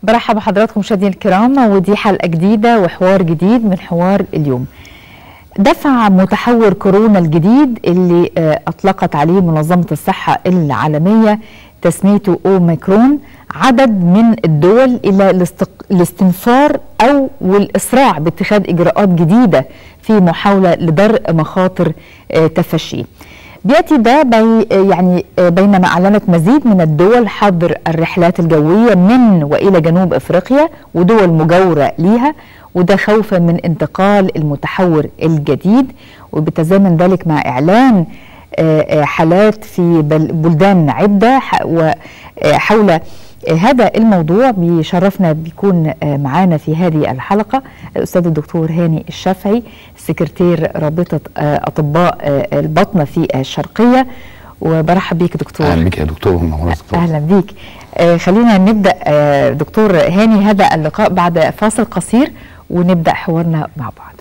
برحب بحضراتكم مشاهدينا الكرام ودي حلقه جديده وحوار جديد من حوار اليوم. دفع متحور كورونا الجديد اللي اطلقت عليه منظمه الصحه العالميه تسميته اوميكرون عدد من الدول الى الاستق... الاستنفار او والاسراع باتخاذ اجراءات جديده في محاوله لدرء مخاطر تفشيه. بياتي ده بي يعني بينما اعلنت مزيد من الدول حظر الرحلات الجويه من والى جنوب افريقيا ودول مجاوره ليها وده خوفا من انتقال المتحور الجديد وبتزامن ذلك مع اعلان حالات في بلدان عده وحول هذا الموضوع بيشرفنا بيكون معانا في هذه الحلقة الأستاذ الدكتور هاني الشافعي سكرتير رابطة أطباء البطنة في الشرقية وبرحب بيك دكتور اهلا بيك يا دكتور اهلا بيك خلينا نبدا دكتور هاني هذا اللقاء بعد فاصل قصير ونبدا حوارنا مع بعض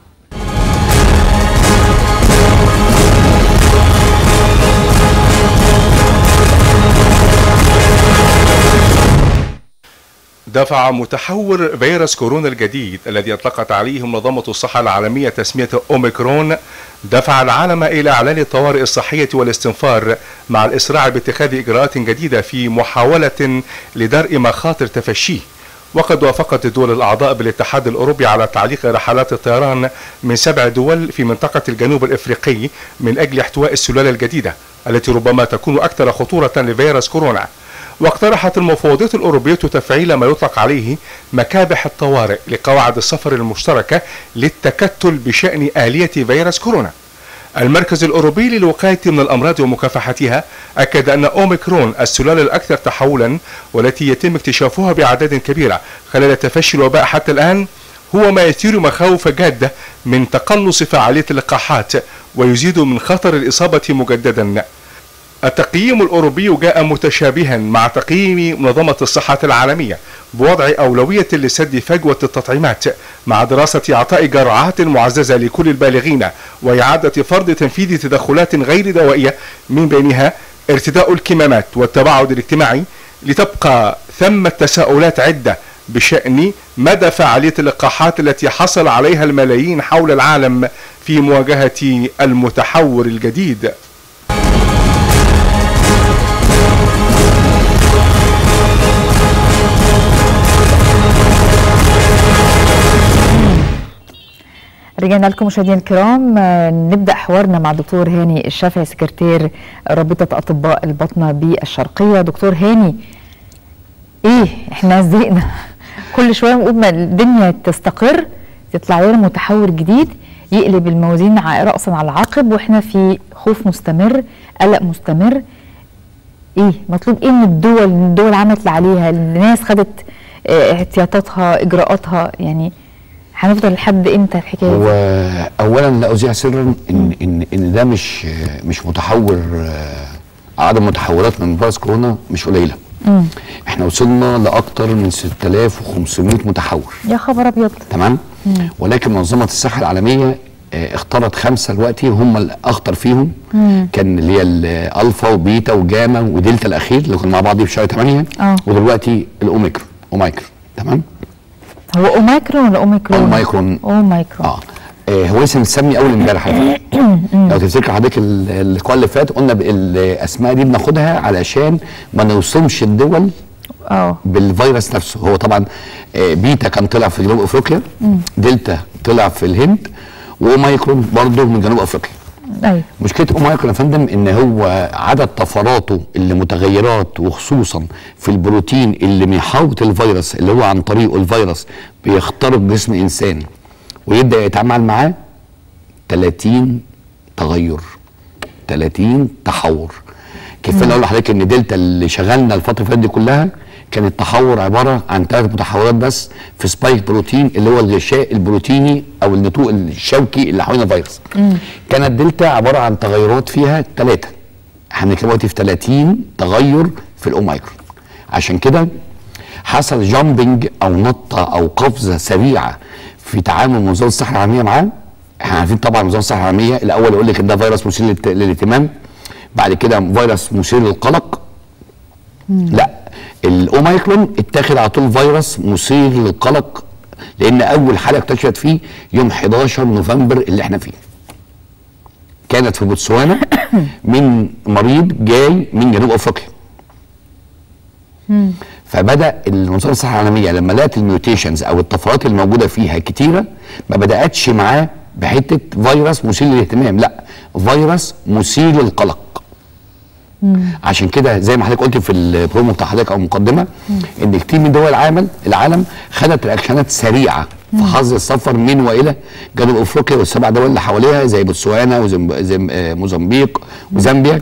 دفع متحور فيروس كورونا الجديد الذي اطلقت عليه منظمة الصحة العالمية تسميته أوميكرون دفع العالم إلى إعلان الطوارئ الصحية والاستنفار مع الإسراع باتخاذ إجراءات جديدة في محاولة لدرء مخاطر تفشيه وقد وافقت الدول الأعضاء بالاتحاد الأوروبي على تعليق رحلات الطيران من سبع دول في منطقة الجنوب الإفريقي من أجل احتواء السلالة الجديدة التي ربما تكون أكثر خطورة لفيروس كورونا واقترحت المفوضية الأوروبية تفعيل ما يطلق عليه مكابح الطوارئ لقواعد السفر المشتركة للتكتل بشأن آلية فيروس كورونا المركز الأوروبي للوقاية من الأمراض ومكافحتها أكد أن أوميكرون السلالة الأكثر تحولا والتي يتم اكتشافها بأعداد كبيرة خلال تفشي الوباء حتى الآن هو ما يثير مخاوف جادة من تقلص فعالية اللقاحات ويزيد من خطر الإصابة مجددا التقييم الأوروبي جاء متشابها مع تقييم منظمة الصحة العالمية بوضع أولوية لسد فجوة التطعيمات مع دراسة إعطاء جرعات معززة لكل البالغين وإعادة فرض تنفيذ تدخلات غير دوائية من بينها ارتداء الكمامات والتباعد الاجتماعي لتبقى ثمة تساؤلات عدة بشأن مدى فعالية اللقاحات التي حصل عليها الملايين حول العالم في مواجهة المتحور الجديد رجعنا لكم مشاهدينا الكرام نبدا حوارنا مع دكتور هاني الشافعي سكرتير رابطه اطباء البطنه بالشرقيه دكتور هاني ايه احنا زهقنا كل شويه نقول ما الدنيا تستقر يطلع لنا متحور جديد يقلب الموازين راسا على العقب واحنا في خوف مستمر قلق مستمر ايه مطلوب ايه من الدول من الدول عملت اللي عليها الناس خدت احتياطاتها اجراءاتها يعني هنفضل لحد امتى الحكايه هو اولا لا اذيع سرا ان ان ان ده مش مش متحور عدد متحورات من فيروس كورونا مش قليله مم. احنا وصلنا لاكثر من 6500 متحور يا خبر ابيض تمام مم. ولكن منظمه الصحه العالميه اختارت خمسه دلوقتي هم الاخطر فيهم مم. كان اللي هي الالفا وبيتا وجاما ودلتا الاخير اللي كانوا مع بعض في شهر 8 اه ودلوقتي الاوميكرون اوميكرون تمام هو اوميكرون ولا اوميكرون؟ اوميكرون اوميكرون اه, آه هو لسه متسمي اول امبارح لو تفتكر حضرتك اللقاء اللي فات قلنا الاسماء دي بناخدها علشان ما نوصمش الدول اه بالفيروس نفسه هو طبعا آه بيتا كان طلع في جنوب افريقيا دلتا طلع في الهند واوميكرون برضه من جنوب افريقيا ايوه مشكله اوميكرون يا فندم ان هو عدد طفراته اللي متغيرات وخصوصا في البروتين اللي بيحوط الفيروس اللي هو عن طريقه الفيروس بيخترق جسم انسان ويبدا يتعامل معاه 30 تغير 30 تحور كفايه اقول لحضرتك ان دلتا اللي شغلنا الفتره اللي فاتت دي كلها كان التحور عباره عن ثلاث متحورات بس في سبايك بروتين اللي هو الغشاء البروتيني او النتوء الشوكي اللي حوالين الفيروس. كانت دلتا عباره عن تغيرات فيها ثلاثه. احنا دلوقتي في 30 تغير في الاوميكرون. عشان كده حصل جامبنج او نطه او قفزه سريعه في تعامل منظمه الصحه العالميه معاه. احنا عارفين طبعا منظمه الصحه العالميه الاول يقول لك ان ده فيروس مثير للاهتمام بعد كده فيروس مثير للقلق لا الاوميكرون اتاخد على طول فيروس مثير للقلق لان اول حاله اكتشفت فيه يوم 11 نوفمبر اللي احنا فيه كانت في بوتسوانا من مريض جاي من جنوب افريقيا فبدا المنظمه الصحه العالميه لما لقت الميوتيشنز او الطفرات الموجوده فيها كتيره ما بداتش معاه بحته فيروس مثير للاهتمام لا فيروس مثير للقلق عشان كده زي ما حضرتك قلت في البرومو بتاع حضرتك او المقدمه ان كتير من دول العالم العالم خدت رياكشنات سريعه في حظر السفر من والى جنوب افريقيا والسبع دول اللي حواليها زي بوتسوانا وموزمبيق وزامبيا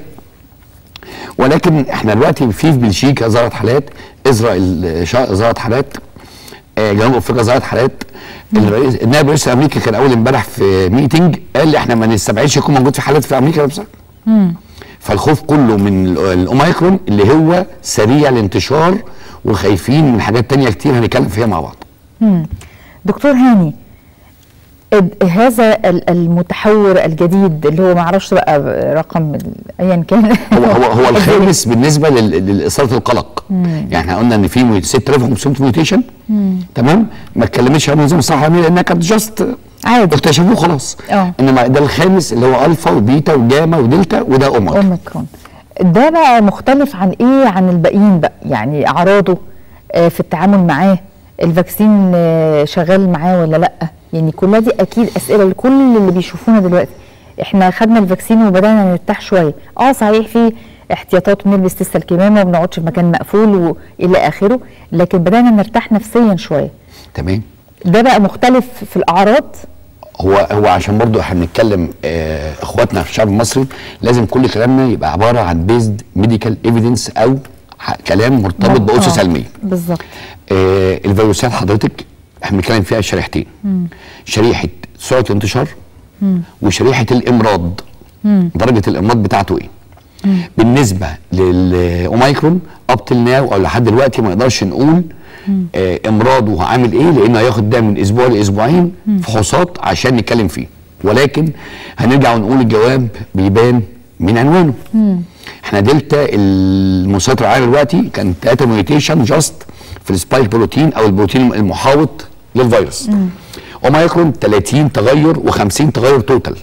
ولكن احنا دلوقتي في بلجيكا ظهرت حالات اسرائيل شا- ظهرت حالات آه، جنوب افريقيا ظهرت حالات الرئيس النائب الرئيس الامريكي كان اول امبارح في ميتنج قال لي احنا ما نستبعدش يكون موجود في حالات في امريكا نفسها فالخوف كله من ال- الاوميكرون اللي هو سريع الانتشار وخايفين من حاجات تانية كتير هنتكلم فيها مع بعض دكتور هاني اد- هذا ال- المتحور الجديد اللي هو معرفش بقى رقم ال- ايا كان هو هو هو الخامس بالنسبه لل- لاثاره القلق يعني احنا قلنا ان في مي- 6500 ميوتيشن تمام ما اتكلمتش عن منظمه الصحه العالميه لانها كانت جاست عادي اكتشفوه خلاص اه. انما ده الخامس اللي هو الفا وبيتا وجاما ودلتا وده اوميكرون اوميكرون ده بقى مختلف عن ايه عن الباقيين بقى يعني اعراضه آه، في التعامل معاه الفاكسين آه، شغال معاه ولا لا يعني كلها دي اكيد اسئله لكل اللي بيشوفونا دلوقتي احنا خدنا الفاكسين وبدانا نرتاح شويه اه صحيح في احتياطات ونلبس لسه الكمامه وما بنقعدش في مكان مقفول والى اخره لكن بدانا نرتاح نفسيا شويه تمام ده بقى مختلف في الاعراض هو هو عشان برضو احنا بنتكلم اه اخواتنا في الشعب المصري لازم كل كلامنا يبقى عباره عن بيزد ميديكال ايفيدنس او ح- كلام مرتبط باسس آه، علميه بالظبط آه الفيروسات حضرتك احنا بنتكلم فيها شريحتين شريحه سرعه الانتشار وشريحه الامراض درجه الامراض بتاعته ايه بالنسبه للاوميكرون اب تل ناو او لحد دلوقتي ما نقدرش نقول آه امراضه عامل ايه لانه هياخد ده من اسبوع لاسبوعين فحوصات عشان نتكلم فيه ولكن هنرجع ونقول الجواب بيبان من عنوانه احنا دلتا المسيطر على دلوقتي كان 3 ميوتيشن جاست في السبايك بروتين او البروتين المحاوط للفيروس اوميكرون 30 تغير و50 تغير توتال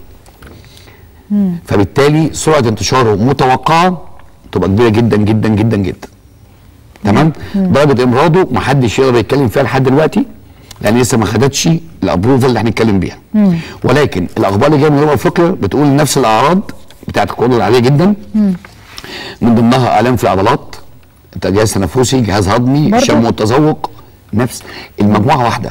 فبالتالي سرعه انتشاره متوقعه تبقى كبيره جدا جدا جدا جدا تمام درجه امراضه ما حدش يقدر يتكلم فيها لحد دلوقتي لان لسه ما خدتش الابروفال اللي احنا نتكلم بيها ولكن الاخبار اللي جايه من جنوب افريقيا بتقول نفس الاعراض بتاعت الكورونا العاليه جدا من ضمنها الام في العضلات جهاز تنفسي جهاز هضمي برضو؟ شم والتذوق نفس المجموعه واحده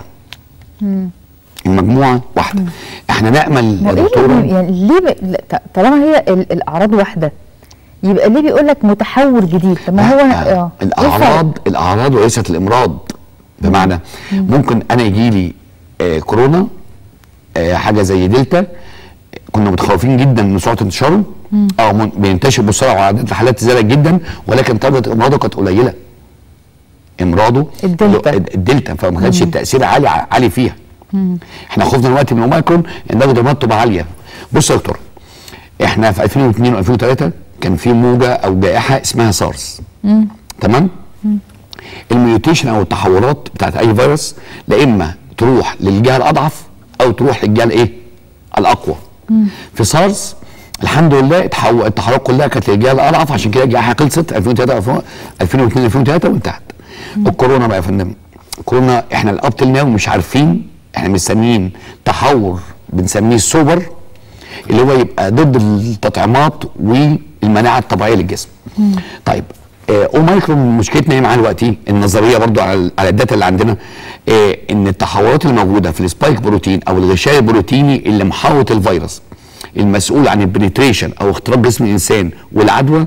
المجموعه واحده احنا نامل ما يا ايه دكتوره اللي- يعني ليه ب... لا، ط- طالما هي ال- الاعراض واحده يبقى ليه بيقول لك متحور جديد طب ما هو لا، اه إيه الاعراض الفرق؟ الاعراض وليست الامراض بمعنى ممكن انا يجي لي آه كورونا آه حاجه زي دلتا كنا متخوفين جدا من سرعه انتشاره اه من- بينتشر بسرعه وعدد الحالات زادت جدا ولكن درجه امراضه كانت قليله امراضه الدلتا. الدلتا فما كانش التاثير عالي عالي فيها احنا خوفنا دلوقتي من اوميكرون ان درجه الامراض تبقى عاليه بص يا دكتور احنا في 2002 و2003 كان في موجه او جائحه اسمها سارس تمام الميوتيشن او التحورات بتاعت اي فيروس لا اما تروح للجهه الاضعف او تروح للجهه الايه الاقوى في سارس الحمد لله التحو- التحورات كلها كانت للجهه الاضعف عشان كده الجائحه خلصت 2003 2002 2003 وانتهت الكورونا بقى يا فندم الكورونا احنا الاب تل ناو مش عارفين احنا مستنيين تحور بنسميه السوبر اللي هو يبقى ضد التطعيمات والمناعه الطبيعيه للجسم. طيب آه، اوميكرون مشكلتنا ايه معاه دلوقتي النظريه برضو على ال- على الداتا اللي عندنا آه، ان التحورات الموجوده في السبايك بروتين او الغشاء البروتيني اللي محاوط الفيروس المسؤول عن البنتريشن او اختراق جسم الانسان والعدوى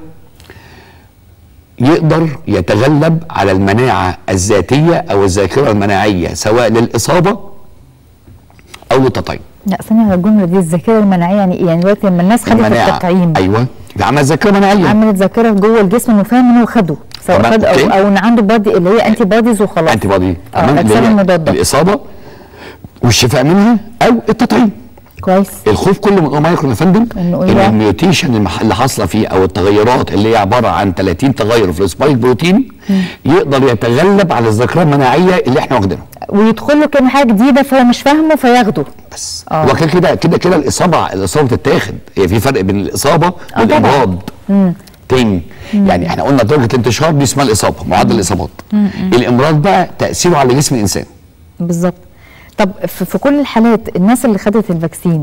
يقدر يتغلب على المناعه الذاتيه او الذاكره المناعيه سواء للاصابه او للتطعيم. لا ثانيه على الجمله دي الذاكره المناعيه يعني ايه؟ يعني دلوقتي لما الناس خدت المناعه التطعيم ايوه ده عمل ذاكره مناعيه عملت ذاكره جوه الجسم انه فاهم انه خده سواء تمام، خد او أوكي. او ان عنده بادي اللي هي انتي باديز وخلاص انتي بادي اه اللي الاجسام هي المضاده الاصابه والشفاء منها او التطعيم كويس الخوف كله من اوميكرون يا فندم إنه ان إيه بقى؟ الميوتيشن المح- اللي حاصله فيه او التغيرات اللي هي عباره عن 30 تغير في السبايك بروتين يقدر يتغلب على الذاكره المناعيه اللي احنا واخدينها ويدخل له كان حاجه جديده فهو مش فاهمه فياخده بس آه. هو كده كده كده كده الاصابه الاصابه بتتاخد هي في فرق بين الاصابه طبعاً. والامراض تاني يعني احنا قلنا درجه الانتشار دي اسمها الاصابه معدل الاصابات الامراض بقى تاثيره على جسم الانسان بالظبط طب في, في كل الحالات الناس اللي خدت الفاكسين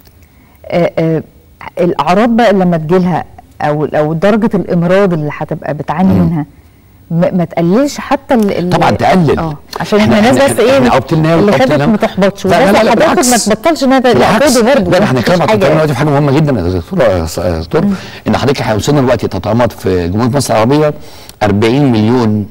آه آه الاعراض بقى لما تجيلها او او درجه الامراض اللي هتبقى بتعاني منها ما ما تقللش حتى ال ال- طبعا تقلل اه عشان إحنا- احنا الناس إحنا- بس ايه إحنا up till now- اللي up till خدت now. ما تحبطش لا، لا، والناس لا، اللي هتاخد ما بالعكس. تبطلش انها لا بالعكس خدوا برضه لا احنا مفيش هنتكلم عن حاجة التطعيم دلوقتي في حاجه مهمه جدا يا دكتور يا دكتور ان حضرتك احنا وصلنا دلوقتي تطعيمات في جمهوريه مصر العربيه 40 مليون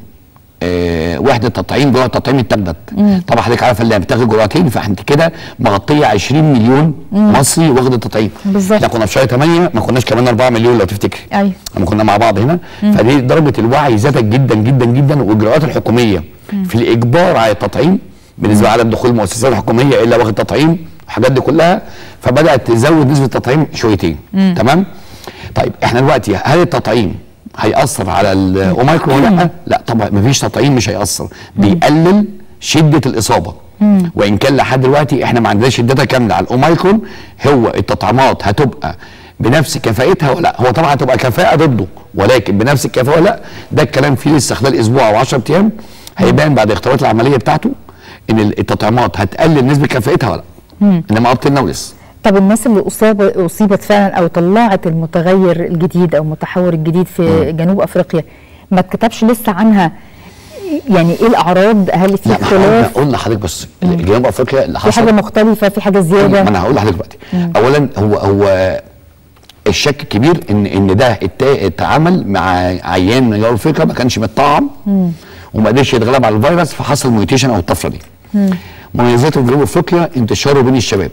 آه وحده تطعيم جرعه تطعيم التابلت طبعا حضرتك عارفه اللي بتاخد جرعتين فاحنا كده مغطيه 20 مليون مصري واخد التطعيم بالظبط. احنا كنا في شهر 8 ما كناش كمان 4 مليون لو تفتكري أيوة. لما كنا مع بعض هنا فدي درجه الوعي زادت جدا جدا جدا والاجراءات الحكوميه في الاجبار على التطعيم بالنسبه لعدم دخول المؤسسات الحكوميه الا واخد تطعيم الحاجات دي كلها فبدات تزود نسبه التطعيم شويتين تمام طيب احنا دلوقتي هل التطعيم هيأثر على الاوميكرون ولا لا؟ لا طبعا مفيش تطعيم مش هيأثر بيقلل شده الاصابه وان كان لحد دلوقتي احنا ما عندناش الداتا كامله على الاوميكرون هو التطعيمات هتبقى بنفس كفاءتها ولا لا هو طبعا هتبقى كفاءه ضده ولكن بنفس الكفاءه ولا لا ده الكلام فيه لسه خلال اسبوع او 10 ايام هيبان بعد اختبارات العمليه بتاعته ان التطعيمات هتقلل نسبه كفاءتها ولا لا انما اب ناو لسه طب الناس اللي أصاب أصيبت فعلا أو طلعت المتغير الجديد أو المتحور الجديد في جنوب أفريقيا ما اتكتبش لسه عنها يعني إيه الأعراض هل في لا ما احنا اختلاف قلنا لحضرتك بس جنوب افريقيا اللي في حاجة حصل مختلفة في حاجة ما زيادة انا هقول لحضرتك دلوقتي اولا هو هو الشك الكبير ان ان ده التا- اتعامل مع عيان من جنوب افريقيا ما كانش متطعم وما قدرش يتغلب على الفيروس فحصل ميوتيشن او الطفره دي مميزاته في جنوب افريقيا انتشاره بين الشباب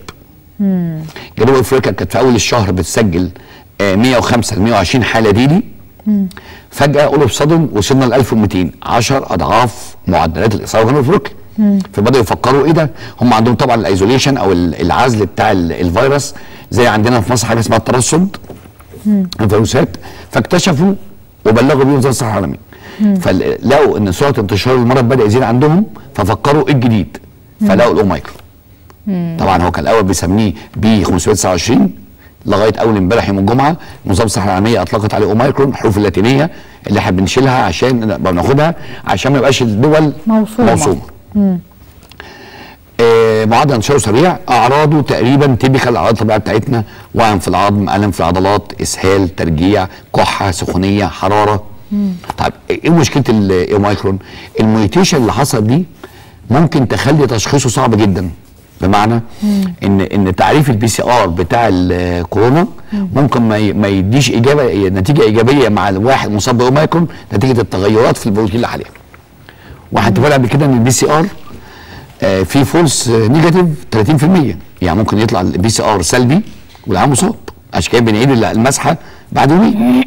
جنوب افريقيا كانت في اول الشهر بتسجل آه، 105 ل 120 حاله ديلي فجاه اول اوف صدم وصلنا ل 1200 10 اضعاف معدلات الاصابه في جنوب افريقيا فبداوا يفكروا ايه ده هم عندهم طبعا الايزوليشن او ال- العزل بتاع ال- الفيروس زي عندنا في مصر حاجه اسمها الترصد الفيروسات فاكتشفوا وبلغوا بيه وزاره الصحه العالميه فلقوا ان سرعه انتشار المرض بدا يزيد عندهم ففكروا ايه الجديد فلقوا الاوميكرون طبعا هو كان الاول بيسميه بي 529 لغايه اول امبارح يوم الجمعه منظمه الصحه العالميه اطلقت عليه اوميكرون الحروف اللاتينيه اللي احنا بنشيلها عشان نبقى بناخدها عشان ما يبقاش الدول موصومة. موصومه آه معدل انتشاره سريع اعراضه تقريبا تيبيكال الاعراض الطبيعيه بتاعتنا وهم في العظم الم في العضلات اسهال ترجيع كحه سخونيه حراره طيب ايه مشكله الاوميكرون الميوتيشن اللي حصل دي ممكن تخلي تشخيصه صعب جدا بمعنى ان ان تعريف البي سي ار بتاع الكورونا ممكن ما ي- ما يديش اجابه نتيجه ايجابيه مع الواحد مصاب باوميكرون نتيجه التغيرات في البروتين اللي عليها واحد اتفقنا قبل كده ان البي سي ار آه، في فولس نيجاتيف 30% يعني ممكن يطلع البي سي ار سلبي والعام مصاب عشان كده بنعيد ال- المسحه بعد يومين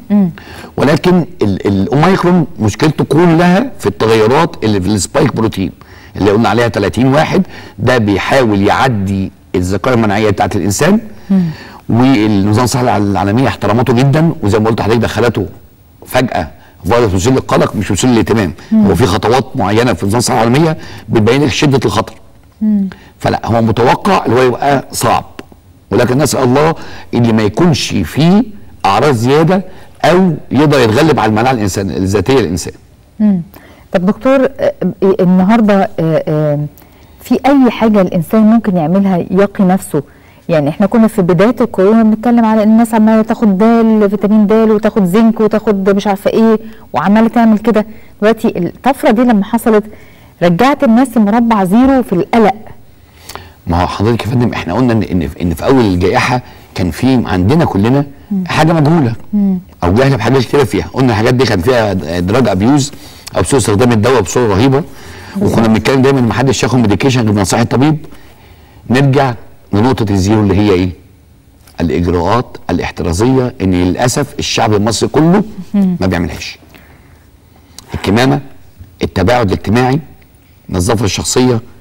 ولكن ال- الاوميكرون مشكلته كلها في التغيرات اللي في السبايك بروتين اللي قلنا عليها 30 واحد ده بيحاول يعدي الذاكره المناعيه بتاعت الانسان والنظام الصحه العالميه احترمته جدا وزي ما قلت لحضرتك دخلته فجاه فيروس مثير للقلق مش مثير للاهتمام هو في خطوات معينه في نظام الصحه العالميه بتبين لك شده الخطر فلا هو متوقع اللي هو يبقى صعب ولكن نسال الله اللي ما يكونش فيه اعراض زياده او يقدر يتغلب على المناعه الانسان الذاتيه للانسان مم. طب دكتور آه، آه، النهارده آه، آه، في اي حاجه الانسان ممكن يعملها يقي نفسه يعني احنا كنا في بدايه الكورونا بنتكلم على ان الناس عماله تاخد دال فيتامين د وتاخد زنك وتاخد مش عارفه ايه وعماله تعمل كده دلوقتي الطفره دي لما حصلت رجعت الناس مربع زيرو في القلق ما هو حضرتك يا فندم احنا قلنا ان ان ان في اول الجائحه كان في عندنا كلنا حاجه مجهوله او جهل بحاجات كتيره فيها قلنا الحاجات دي كان فيها دراج ابيوز او سوء استخدام الدواء بصوره رهيبه وكنا بنتكلم دايما ان ما حدش ياخد ميديكيشن غير بنصيحه الطبيب نرجع لنقطه الزيرو اللي هي ايه؟ الاجراءات الاحترازيه ان للاسف الشعب المصري كله ما بيعملهاش الكمامه التباعد الاجتماعي النظافه الشخصيه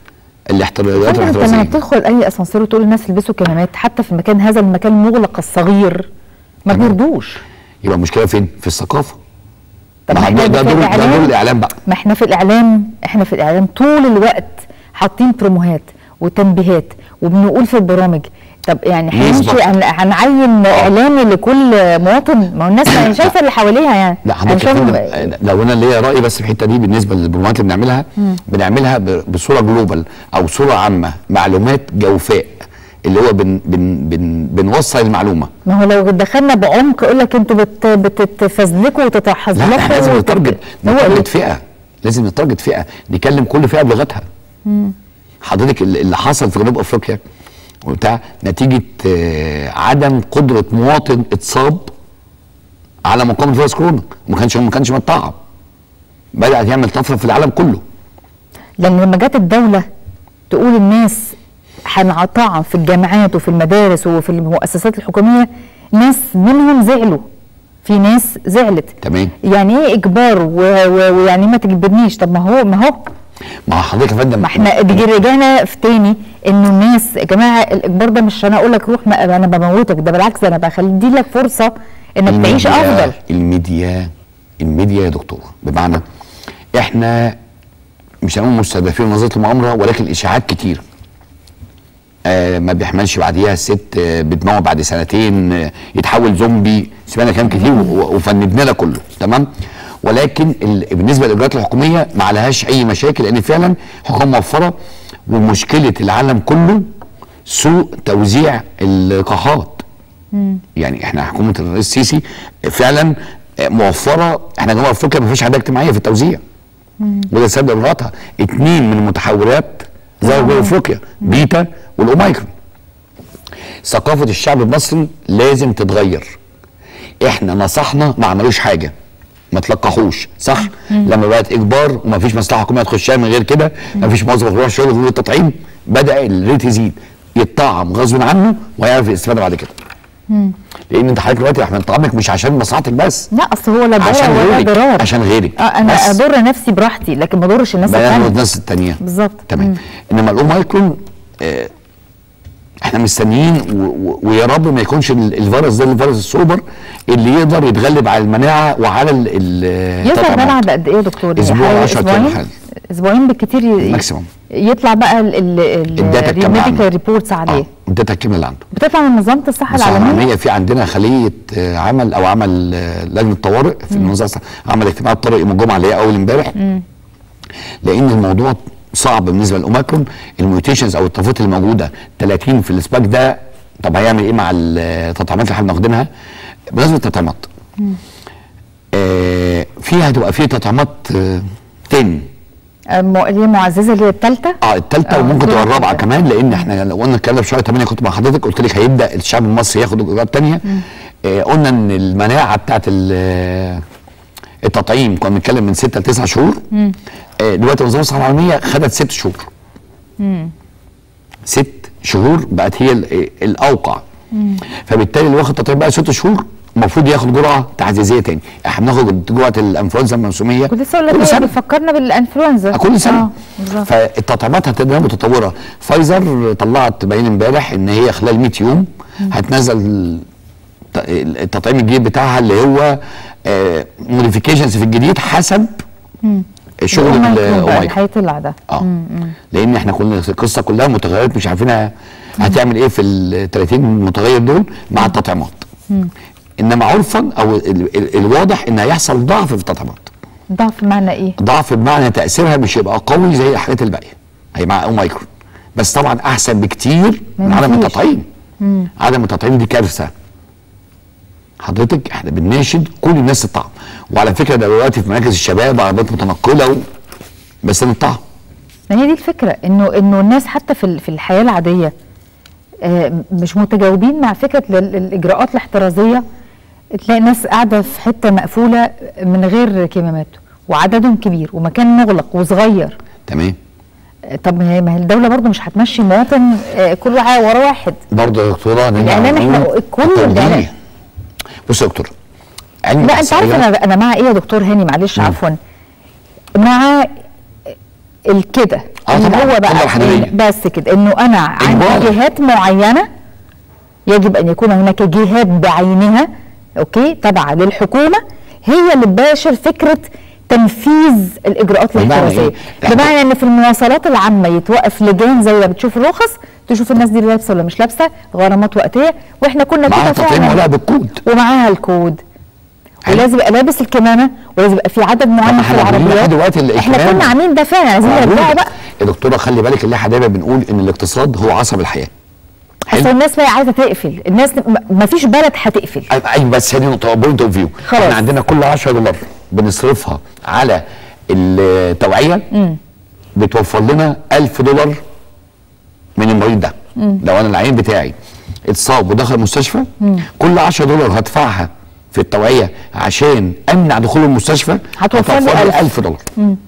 الاحترازات انت لما الاحترازيه بتدخل اي اسانسير وتقول للناس البسوا كمامات حتى في المكان هذا المكان المغلق الصغير ما تمام. بيرضوش يبقى المشكله فين؟ في الثقافه طب ما ما هو احنا ده في دور ده الإعلام- دور الاعلام بقى ما احنا في الاعلام احنا في الاعلام طول الوقت حاطين بروموهات وتنبيهات وبنقول في البرامج طب يعني يسبق. هنمشي هن- هنعين اعلامي لكل مواطن ما هو الناس ما هي شايفه اللي حواليها يعني لا حضرتك يا هنشوف- فندم، لو انا ليا راي بس في الحته دي بالنسبه للبرنامجات اللي بنعملها بنعملها ب- بصوره جلوبال او صوره عامه معلومات جوفاء اللي هو بن بن بن بنوصل المعلومه ما هو لو دخلنا بعمق يقول لك انتوا بت بتتفزلكوا لا وتتحزلقوا احنا لازم وتت- نتارجت هو إيه؟ نتارجت فئه لازم نتارجت فئه نكلم كل فئه بلغتها حضرتك اللي اللي حصل في جنوب افريقيا وبتاع نتيجه آه، عدم قدره مواطن اتصاب على مقاومه فيروس كورونا ما كانش ما كانش متطعم بدات يعمل طفره في العالم كله لان لما جت الدوله تقول الناس هنطعم في الجامعات وفي المدارس وفي المؤسسات الحكوميه ناس منهم زعلوا في ناس زعلت تمام يعني ايه اجبار و- و- ويعني ما تجبرنيش طب ما هو ما هو ما هو حضرتك يا فندم ما احنا دي رجعنا في تاني انه الناس يا جماعه الاجبار ده مش انا اقول لك روح ما انا بموتك ده بالعكس ده انا بخلي لك فرصه انك تعيش الميديا- افضل الميديا الميديا يا دكتور بمعنى احنا مش هنقول مستهدفين نظريه المؤامره ولكن الاشاعات كتير آه ما بيحملش بعديها الست آه بتموت بعد سنتين آه يتحول زومبي سمعنا كلام كتير و- و- وفندنا ده كله تمام ولكن ال- بالنسبه للاجراءات الحكوميه ما عليهاش اي مشاكل لان فعلا حكومه موفره ومشكله العالم كله سوء توزيع اللقاحات يعني احنا حكومه الرئيس السيسي فعلا موفره احنا جنوب افريقيا ما فيش عداله اجتماعيه في التوزيع وده سبب اجراءاتها اتنين من المتحورات زي جنوب افريقيا بيتا والاوميكرون ثقافه الشعب المصري لازم تتغير احنا نصحنا ما عملوش حاجه ما تلقحوش صح لما بقت اجبار وما فيش مصلحه حكوميه تخشها من غير كده ما فيش موظف يروح شغل من غير التطعيم بدا الريت يزيد يتطعم غصب عنه وهيعرف الاستفاده بعد كده لان انت حضرتك دلوقتي احنا بنطعمك مش عشان مصلحتك بس لا اصل هو لا عشان ضرر ولا غيرك ضرار عشان غيرك اه انا بس. اضر نفسي براحتي لكن ما اضرش الناس بيان الثانيه الناس التانية بالظبط. تمام انما الاوميكرون آه احنا مستنيين و- و- ويا رب ما يكونش ال- الفيروس ده الفيروس السوبر اللي يقدر يتغلب على المناعه وعلى ال- ال- يظهر التطعيمات. بقى بعد قد ايه يا دكتور؟ أسبوع حوالي 10 أيام اسبوعين حاجة. اسبوعين بالكتير ي- ماكسيموم. يطلع بقى ال ال الداتا الكاملة عنه. الميديكال ريبورتس عليه اه الداتا الكامله اللي عنده بتطلع من منظمه الصحه الصحة العالميه العالمية في عندنا خلية آه، عمل أو عمل آه، لجنة طوارئ في المنظمة الصحة- عمل اجتماع طارئ يوم الجمعة اللي هي أول امبارح لأن الموضوع صعب بالنسبة للأوميكرون الميوتيشنز أو الطفرات اللي موجودة 30 في السباك ده طب هيعمل إيه مع التطعيمات اللي احنا واخدينها؟ بالنسبة للتطعيمات آه فيها هتبقى في تطعيمات آه 10 آه، م- اللي هي معززه اللي هي الثالثه اه الثالثه آه، وممكن كل تبقى الرابعه حاجة. كمان لان احنا لو قلنا الكلام ده في شهر 8 كنت مع حضرتك قلت لك هيبدا الشعب المصري ياخد اجراءات ثانيه آه قلنا ان المناعه بتاعت ال- التطعيم كنا بنتكلم من 6 ل 9 شهور آه دلوقتي منظمه الصحه العالميه خدت 6 شهور ست شهور بقت هي ال- الاوقع فبالتالي اللي واخد تطعيم بقى ست شهور المفروض ياخد جرعه تعزيزيه تاني احنا بناخد جرعه الانفلونزا الموسميه كنت لسه اقول كل لك سنة. إيه، بيفكرنا بالانفلونزا كل سنه اه بالظبط فالتطعيمات هتبقى متطوره فايزر طلعت بيان امبارح ان هي خلال 100 يوم هتنزل الت- التطعيم الجديد بتاعها اللي هو موديفيكيشنز في الجديد حسب شغل الأوميكرون بقى، الاوميكرون الحياه اللي ده اه لان احنا كنا القصه كلها متغيرات مش عارفين هتعمل ايه في ال 30 متغير دول مع التطعيمات انما عرفا او ال- ال- الواضح ان هيحصل ضعف في التطعيمات ضعف معنى ايه؟ ضعف بمعنى تاثيرها مش هيبقى قوي زي الحاجات الباقيه هي مع اوميكرون بس طبعا احسن بكتير من ما عدم فيش. التطعيم عدم التطعيم دي كارثه حضرتك احنا بنناشد كل الناس تطعم وعلى فكره ده دلوقتي في مراكز الشباب عربيات متنقله و... بس نطعم ما هي دي الفكره انه انه الناس حتى في ال- في الحياه العاديه آه، مش متجاوبين مع فكره ال- الاجراءات الاحترازيه تلاقي ناس قاعده في حته مقفوله من غير كمامات وعددهم كبير ومكان مغلق وصغير تمام آه، طب ما هي ما هي الدوله برضو مش هتمشي مواطن آه، كل واحد ورا واحد برضه يا دكتوره نرجع الإعلام إحنا نقول كل التوجيه. الإعلام. بص يا دكتور علم لا انت عارف الإحصائيات- انا انا مع ايه يا دكتور هاني معلش عفوا مع الكده آه اللي طبعاً، هو بقى الخبرة الحنينية. بس كده انه انا عندي إجبار. جهات معينه يجب ان يكون هناك جهات بعينها اوكي تابعه للحكومه هي اللي تباشر فكره تنفيذ الاجراءات بمعنى الاحترازيه إيه؟ بمعنى ان في المواصلات العامه يتوقف لجان زي ما بتشوف الرخص تشوف الناس دي لابسه ولا مش لابسه غرامات وقتيه واحنا كنا معاها كده تطعيم فعلا ولا بالكود ومعاها الكود حلو. ولازم يبقى لابس الكمامه ولازم يبقى في عدد معين في احنا عاملين العربيات لحد دلوقتي احنا الكمامة. كنا عاملين ده فعلا عايزين معقولة. نرجعه بقى يا دكتوره خلي بالك اللي احنا دايما بنقول ان الاقتصاد هو عصب الحياه حلو. اصل الناس بقى عايزه تقفل الناس ما فيش بلد هتقفل ايوه أيوة، بس هذه نقطه بوينت اوف فيو خلاص. احنا عندنا كل 10 دولار بنصرفها على التوعيه بتوفر لنا 1000 دولار من المريض ده لو انا العيان بتاعي اتصاب ودخل المستشفى كل 10 دولار هدفعها في التوعيه عشان امنع دخول المستشفى هتوفر لي هتوفر ألف. 1000 دولار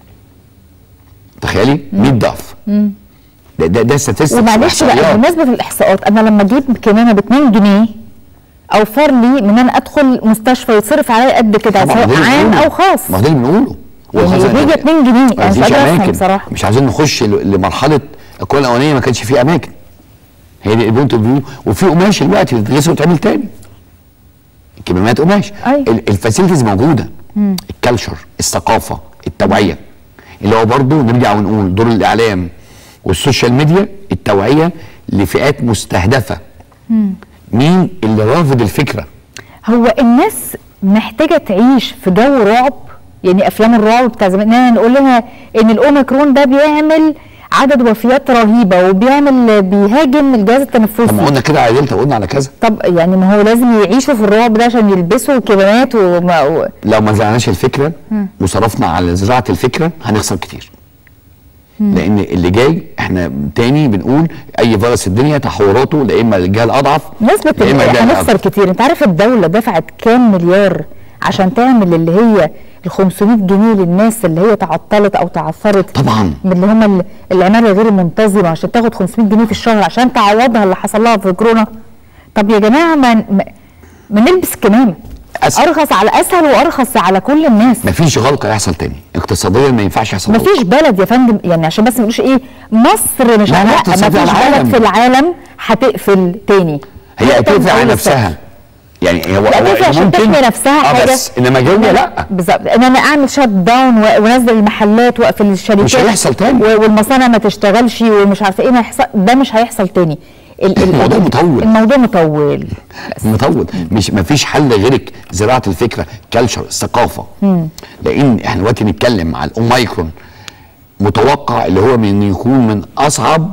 تخيلي 100 ضعف ده ده ده statistics ومعلش بقى وإحصائيات. بمناسبه الاحصاءات انا لما اجيب كمامه ب 2 جنيه اوفر لي من ان انا ادخل مستشفى يتصرف عليا قد كده طبعاً، سواء ما ده اللي عام بنقوله. او خاص ما ده اللي بنقوله يعني والخزانة- هي 2 جنيه ما انا مش فيش قادره افهم اماكن بصراحه مش عايزين نخش ل- لمرحله الكره الاولانيه ما كانش فيه اماكن هي دي البوينت اوف فيو وفي قماش دلوقتي بتتغسل وتعمل تاني كمامات قماش أيوة. ال- الفاسيلتيز موجوده الكالتشر الثقافه التوعيه اللي هو برضه نرجع ونقول دور الاعلام والسوشيال ميديا التوعيه لفئات مستهدفه مين اللي رافض الفكره هو الناس محتاجه تعيش في جو رعب يعني افلام الرعب بتاع زمان إننا نقول لها ان الاوميكرون ده بيعمل عدد وفيات رهيبه وبيعمل بيهاجم الجهاز التنفسي طب ما قلنا كده على دلتا وقلنا على كذا طب يعني ما هو لازم يعيشوا في الرعب ده عشان يلبسوا كمامات وما و... لو ما زرعناش الفكره وصرفنا على زراعه الفكره هنخسر كتير لان اللي جاي احنا تاني بنقول اي فيروس الدنيا تحوراته لا اما الجهه الاضعف نسبة لا اما الجهه هنخسر الاضعف كتير انت عارف الدولة دفعت كام مليار عشان تعمل اللي هي ال 500 جنيه للناس اللي هي تعطلت او تعثرت طبعا من اللي هم ال- العمالة غير المنتظمة عشان تاخد 500 جنيه في الشهر عشان تعوضها اللي حصل لها في كورونا طب يا جماعة ما ما, ما نلبس كمامة أسهل. ارخص على اسهل وارخص على كل الناس مفيش غلق هيحصل تاني اقتصاديا ما ينفعش يحصل ما غلق. فيش بلد يا فندم يعني عشان بس ما نقولش ايه مصر مش لا، لا، لا ما اقتصاد فيش العالم. بلد في العالم هتقفل تاني هي هتقفل على أول نفسها يعني هو لا هو تقفل عشان ممكن- تحمي نفسها اه حاجه بس انما جوه لا بالظبط ان انا اعمل شات داون و- وانزل المحلات واقفل الشركات مش هيحصل تاني. و- والمصانع ما تشتغلش ومش عارفه ايه ما يحصل ده مش هيحصل تاني ال- ال- الموضوع مطول. الموضوع مطول مطول مش مفيش حل غيرك زراعه الفكره كالتشر الثقافه لان احنا دلوقتي نتكلم على الاوميكرون متوقع اللي هو من يكون من اصعب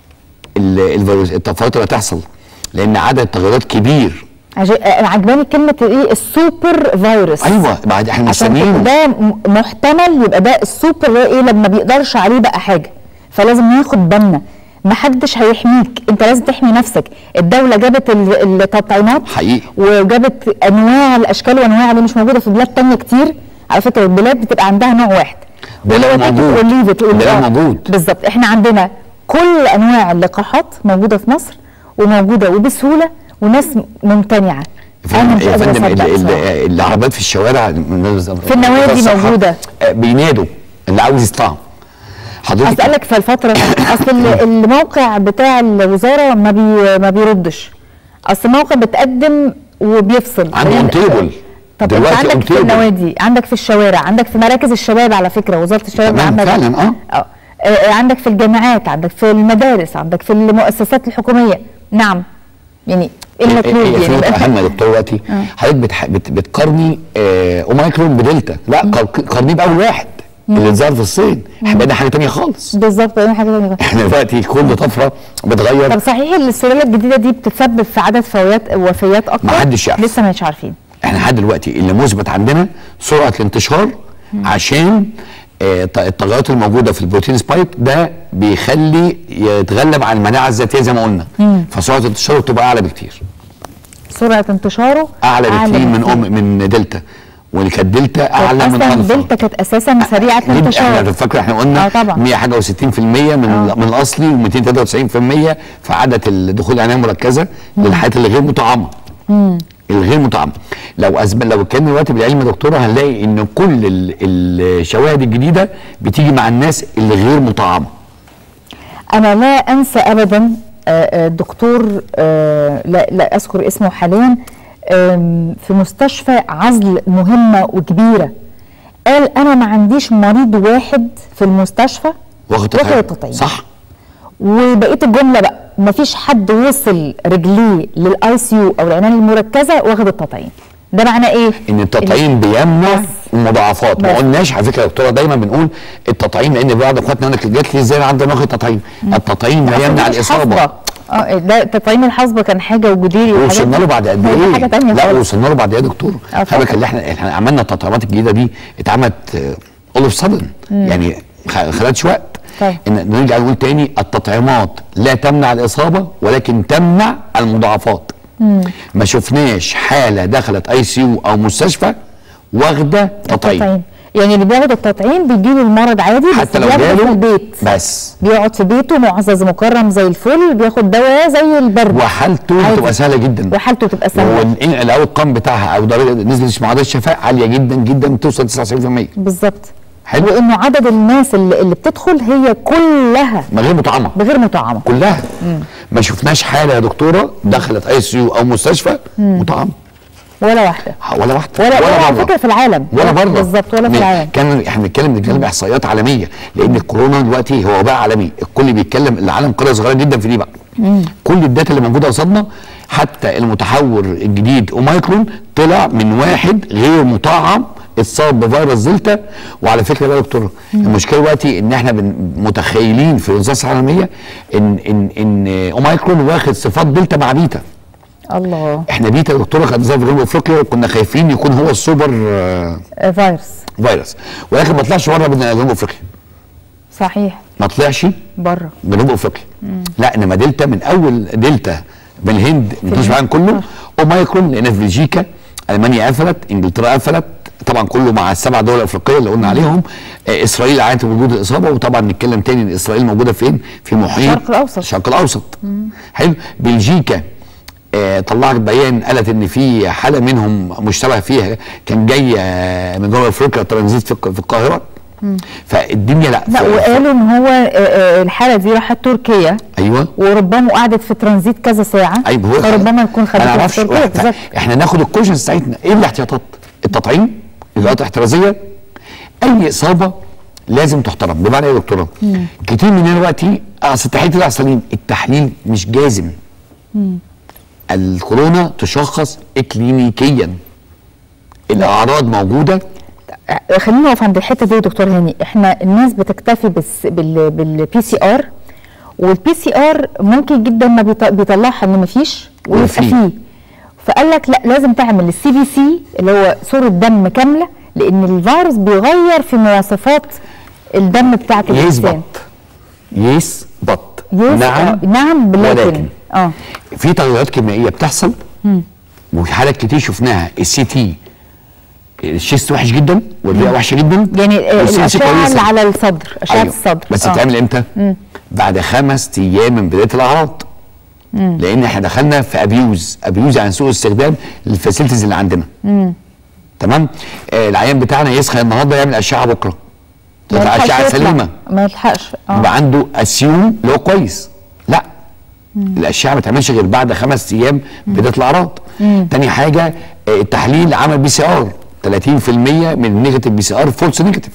ال- الفيروس الطفرات اللي هتحصل لان عدد تغيرات كبير عج- انا عجباني كلمه ايه السوبر فيروس ايوه بعد احنا عشان مستنيين ده م- محتمل يبقى ده السوبر اللي هو ايه لما بيقدرش عليه بقى حاجه فلازم ناخد بالنا محدش هيحميك انت لازم تحمي نفسك الدوله جابت ال- التطعيمات حقيقي. وجابت انواع الاشكال وانواع اللي مش موجوده في بلاد تانية كتير على فكره البلاد بتبقى عندها نوع واحد ده واللي هو لا take it موجود. or leave it. ده لا آه. موجود. بالظبط احنا عندنا كل انواع اللقاحات موجوده في مصر وموجوده وبسهوله وناس ممتنعه انا مش يا قادره فندم اصدق ال- ال- بصراحة. العربيات في الشوارع في النوادي موجودة. بينادوا اللي عاوز يطلع حضرتك اسالك في الفتره اصل ال- الموقع بتاع الوزاره ما بي ما بيردش اصل الموقع بتقدم وبيفصل عنده يعني- on table. طب انت دلوقتي عندك on في table. النوادي عندك في الشوارع عندك في مراكز الشباب على فكره وزاره الشباب تمام، عملت- فعلا، اه. اه آه، عندك في الجامعات عندك في المدارس عندك في المؤسسات الحكوميه نعم يعني ايه المطلوب هي في يعني نقطة يبقى- أهم يا دكتور دلوقتي حضرتك بتح... بت... بتقارني آه، اوميكرون بدلتا لا قار- قارنيه بأول واحد اللي اتظهر في الصين احنا بقينا حاجة تانية خالص بالظبط ايه حاجه ثانيه احنا دلوقتي كل طفرة بتغير طب صحيح السلاله الجديده دي بتسبب في عدد فوات وفيات اكتر محدش يعرف. لسه مش عارفين احنا لحد دلوقتي اللي مثبت عندنا سرعه الانتشار عشان آه، ط- التغيرات الموجوده في البروتين سبايك ده بيخلي يتغلب على المناعه الذاتيه زي ما قلنا فسرعه الانتشار بتبقى اعلى بكتير سرعه انتشاره اعلى بكتير من بكتير. أم من دلتا واللي كانت دلتا اعلى من اصلا الفا دلتا كانت اساسا سريعه جدا. الانتشار احنا فاكر احنا قلنا اه طبعا 100 حاجه و60% من من الاصلي و293% في عدد الدخول العنايه المركزه للحالات اللي غير مطعمه الغير مطعمه لو أزم... لو كان دلوقتي بالعلم يا دكتوره هنلاقي ان كل ال- الشواهد الجديده بتيجي مع الناس اللي غير مطعمه انا لا انسى ابدا آه، آه، الدكتور آه، لا, لا اذكر اسمه حاليا آم، في مستشفى عزل مهمه وكبيره قال انا ما عنديش مريض واحد في المستشفى واخد واخد تطعيم. التطعيم صح وبقيه الجمله بقى ما فيش حد وصل رجليه للاي سي يو او العنايه المركزه واخد التطعيم ده معناه ايه ان التطعيم بيمنع بس. المضاعفات ما بس. قلناش على فكره يا دكتوره دايما بنقول التطعيم لان بعض اخواتنا هناك جات لي ازاي انا عندي واخد تطعيم التطعيم لا يمنع مش الاصابه حصبة. اه ده تطعيم الحصبه كان حاجه وجديري وحاجات وصلنا له بعد قد دي ايه؟ حاجه ثانيه لا خالص وصلنا له بعد ايه يا دكتور؟ اه خلي بالك طبعا. اللي احنا احنا عملنا التطعيمات الجديده دي اتعملت اول اوف سادن يعني خ- خدتش وقت طيب. ان نرجع نقول تاني التطعيمات لا تمنع الاصابه ولكن تمنع المضاعفات ما شفناش حاله دخلت اي سي يو او مستشفى واخده تطعيم التطعيم يعني اللي بياخد التطعيم بيجيله المرض عادي حتى بس لو بياخده في جاله البيت بس بيقعد في بيته معزز مكرم زي الفل بياخد دواء زي البرد وحالته عادي. بتبقى سهله جدا وحالته تبقى سهله والاوت كام بتاعها او درجه نسبه معدل الشفاء عاليه جدا جدا بتوصل 99% بالظبط حلو. وانه عدد الناس اللي, اللي بتدخل هي كلها من غير مطعمه بغير مطعمه كلها ما شفناش حاله يا دكتوره دخلت اي سي يو او مستشفى مطعم ولا واحده ولا واحده ولا ولا على مرة. فكره في العالم ولا بره بالظبط ولا في العالم كان احنا بنتكلم بنتكلم احصائيات عالميه لان الكورونا دلوقتي هو وباء عالمي الكل بيتكلم العالم قريه صغيره جدا في دي بقى كل الداتا اللي موجوده قصادنا حتى المتحور الجديد اوميكرون طلع من واحد غير مطعم اتصاب بفيروس دلتا وعلى فكره بقى يا دكتور المشكله دلوقتي ان احنا بن- متخيلين في الوزاره العالميه ان ان ان اوميكرون واخد صفات دلتا مع بيتا الله احنا بيتا يا دكتوره خدناها في جنوب افريقيا وكنا خايفين يكون هو السوبر آه، آه، فيروس فيروس ولكن ما طلعش بره من جنوب افريقيا صحيح ما طلعش بره جنوب افريقيا لا انما دلتا من اول دلتا من الهند منتشر العالم كله اوميكرون لان في بلجيكا المانيا قفلت انجلترا قفلت طبعا كله مع السبع دول الافريقيه اللي قلنا عليهم آه، اسرائيل اعلنت وجود الاصابه وطبعا نتكلم تاني ان اسرائيل موجوده فين؟ في محيط الشرق الأوسط. الشرق الاوسط حلو بلجيكا آه طلعت بيان قالت ان في حاله منهم مشتبه فيها كان جاي آه، من جنوب افريقيا ترانزيت في الق- في القاهره فالدنيا لا لا ف- وقالوا ان هو آه، آه، الحاله دي راحت تركيا ايوه وربما قعدت في ترانزيت كذا ساعه ايوه هو فربما يكون انا خدتها معرفش في تركيا واحد- بالظبط احنا ناخد الكوشنز بتاعتنا ايه الاحتياطات؟ التطعيم الاجراءات الاحترازيه اي اصابه لازم تحترم بمعنى ايه يا دكتوره؟ كتير مننا دلوقتي اصل التحليل طلع سليم التحليل مش جازم الكورونا تشخص اكلينيكيا الاعراض موجوده آه، خلينا نقف عند الحته دي يا دكتور هاني احنا الناس بتكتفي بس بال بالبي سي ار والبي سي ار ممكن جدا ما بيط- بيطلعها ان مفيش ويبقى وفي. فيه فقال لك لا لازم تعمل السي بي سي اللي هو صوره دم كامله لان الفيروس بيغير في مواصفات الدم بتاعت الانسان يثبت يثبت يس نعم آه، نعم ولكن. لكن اه في تغيرات كيميائيه بتحصل وفي حالات كتير شفناها السي تي الشيست وحش جدا والرئه وحشه جدا يعني آه، والسي سي الاشعه اللي كويسة. على الصدر اشعه أيوة. الصدر بس آه. تتعمل امتى؟ بعد خمس ايام من بدايه الاعراض لان احنا دخلنا في ابيوز ابيوز يعني سوء استخدام للفاسيلتيز اللي عندنا تمام آه العيان بتاعنا يسخن النهارده يعمل اشعه بكره ما تطلع يلحقش اشعه يطلع. سليمه ما يلحقش اه يبقى عنده اسيوم اللي هو كويس لا الاشعه ما تعملش غير بعد خمس ايام بدايه الاعراض تاني حاجه آه، التحليل عمل بي سي ار 30% من النيجاتيف بي سي ار فولس نيجاتيف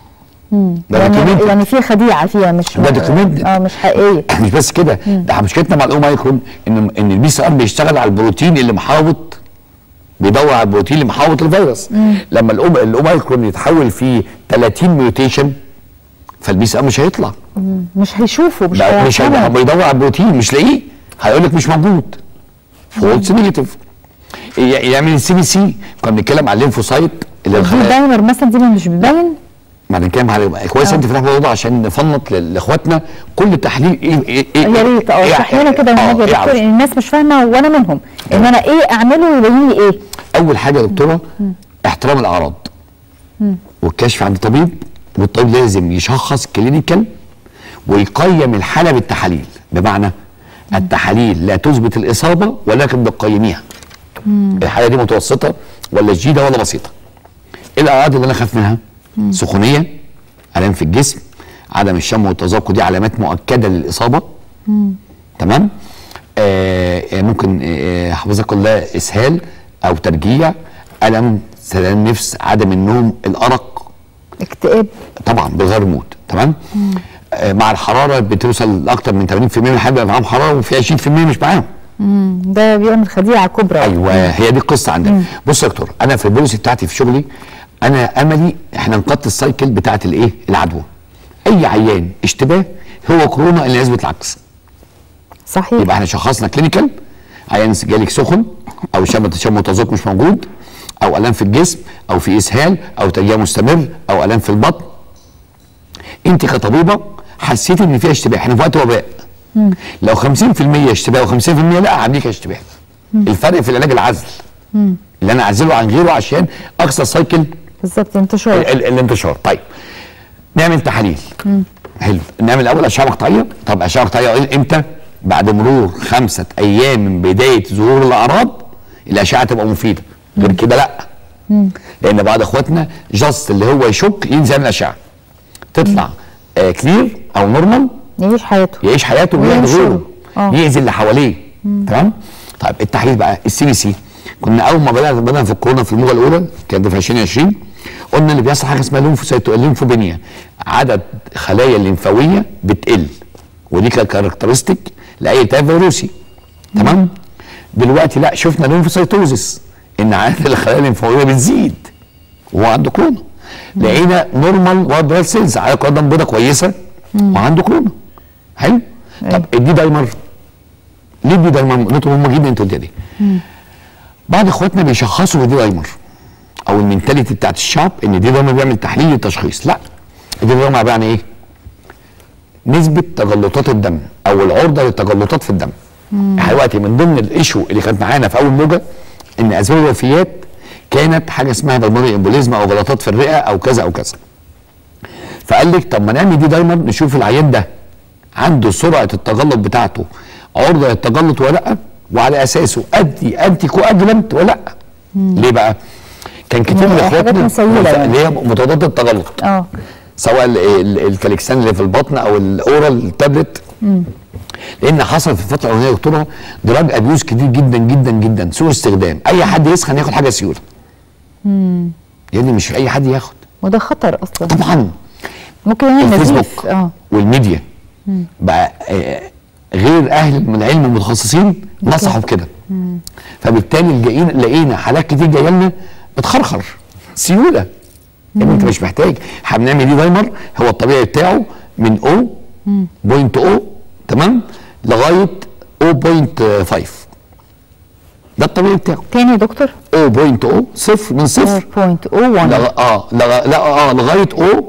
ده يعني, documented. يعني في خديعه فيها مش ده documented. اه مش حقيقيه مش بس كده ده مشكلتنا مع الاوميكرون ان ان البي سي ار بيشتغل على البروتين اللي محاوط بيدور على البروتين اللي محاوط الفيروس لما الأوم- الاوميكرون يتحول فيه 30 ميوتيشن فالبي سي ار مش هيطلع مش هيشوفوا مش لا مش هيبقى هيفهموا. بيدور على البروتين مش لاقيه هيقول لك مش موجود فولس نيجاتيف يعمل السي بي سي كنا بنتكلم على الليمفوسايت اللي دي الخلايا دايمر مثلا دي مش بتبين ما نتكلم على كويس آه. انت فتحت الموضوع عشان نفنط ل- لاخواتنا كل تحليل ايه ايه ايه يا ريت اه إيه- اشرح لنا كده آه، يا إيه دكتور عاوز؟ ان الناس مش فاهمه وانا منهم ان انا ايه اعمله يبين لي ايه اول حاجه يا دكتوره احترام الاعراض والكشف عند طبيب والطبيب لازم يشخص كلينيكال ويقيم الحاله بالتحاليل بمعنى التحاليل لا تثبت الاصابه ولكن بتقيميها الحاله دي متوسطه ولا شديده ولا بسيطه ايه الاعراض اللي انا اخاف منها سخونيه الام في الجسم عدم الشم والتذوق دي علامات مؤكده للاصابه تمام آه آه، ممكن آه، حفظك الله اسهال او ترجيع الم سلام نفس عدم النوم الارق اكتئاب طبعا بغير مود تمام آه مع الحراره بتوصل لاكثر من 80% من الحالات بيبقى معاهم حراره وفي 20% مش معاهم مم. ده بيعمل خديعه كبرى ايوه هي دي القصه عندنا بص يا دكتور انا في البوليسي بتاعتي في شغلي انا املي احنا نقضي السايكل بتاعت الايه العدوى اي عيان اشتباه هو كورونا اللي يثبت العكس صحيح يبقى احنا شخصنا كلينيكال عيان جالك سخن او شم تشم وتذوق مش موجود او الام في الجسم او في اسهال او ترجيع مستمر او الام في البطن انت كطبيبه حسيتي ان فيها اشتباه احنا في وقت وباء لو 50% اشتباه و50% لا عندك اشتباه الفرق في العلاج العزل اللي انا اعزله عن غيره عشان اكسر سايكل بالظبط انتشار ال- ال- الانتشار طيب نعمل تحاليل حلو نعمل اول اشعه مقطعيه طب اشعه مقطعيه امتى بعد مرور خمسه ايام من بدايه ظهور الاعراض الاشعه تبقى مفيده غير كده لا لان بعض اخواتنا جاست اللي هو يشك ينزل يعمل اشعه تطلع آه كلير او نورمال يعيش حياته يعيش حياته ويعمل ويمشي غيره له. آه. يأذي اللي حواليه تمام طيب التحليل بقى السي بي سي كنا اول ما بدأنا بدأنا في الكورونا في الموجه الاولى كانت في 2020 قلنا اللي بيحصل حاجه اسمها ليمفوسيتو الليمفوبينيا عدد خلايا الليمفاويه بتقل ودي كانت كاركترستيك لاي تايب فيروسي تمام دلوقتي لا شفنا ليمفوسيتوزس ان عدد الخلايا الليمفاويه بتزيد وهو عنده كورونا لقينا نورمال وايت بلاد سيلز على قدم بيضاء كويسه وعنده كورونا حلو طب الدي دايمر ليه الدي دايمر نقطه مهمه جدا انت قلتها دي بعض اخواتنا بيشخصوا بالدي دايمر او المنتاليتي بتاعت الشعب ان الدي دايمر بيعمل تحليل للتشخيص لا الدي دايمر عباره عن ايه؟ نسبه تجلطات الدم او العرضه للتجلطات في الدم احنا دلوقتي من ضمن الايشو اللي كانت معانا في اول موجه ان اسباب الوفيات كانت حاجه اسمها بالمونري امبوليزم او غلطات في الرئه او كذا او كذا فقال لك طب ما نعمل دي دايما نشوف العيان ده عنده سرعه التجلط بتاعته عرضه للتجلط ولا لا وعلى اساسه ادي انتي كواجلنت ولا لا ليه بقى؟ كان كتير من يعني حاجات اخواتنا مسيلة يعني. اللي هي مضادات التجلط اه سواء ال- ال- الكاليكسان اللي في البطن او الاورال التابلت لان حصل في الفتره الاولانيه يا دكتوره دراج ابيوز كتير جدا جدا جدا سوء استخدام اي حد يسخن ياخد حاجه سيوله يعني مش اي حد ياخد وده خطر اصلا طبعا ممكن يعمل الفيسبوك نزيف اه والميديا بقى آه، غير اهل من العلم المتخصصين نصحوا بكده فبالتالي لقينا لقينا حالات كتير جايه لنا بتخرخر سيوله يعني انت مش محتاج احنا بنعمل دي دايمر هو الطبيعي بتاعه من او بوينت او تمام لغايه 0.5 ده الطبيعي بتاعه تاني يا دكتور 0.0 صفر من صفر 0.01 لغ... اه لغ... لا اه لغايه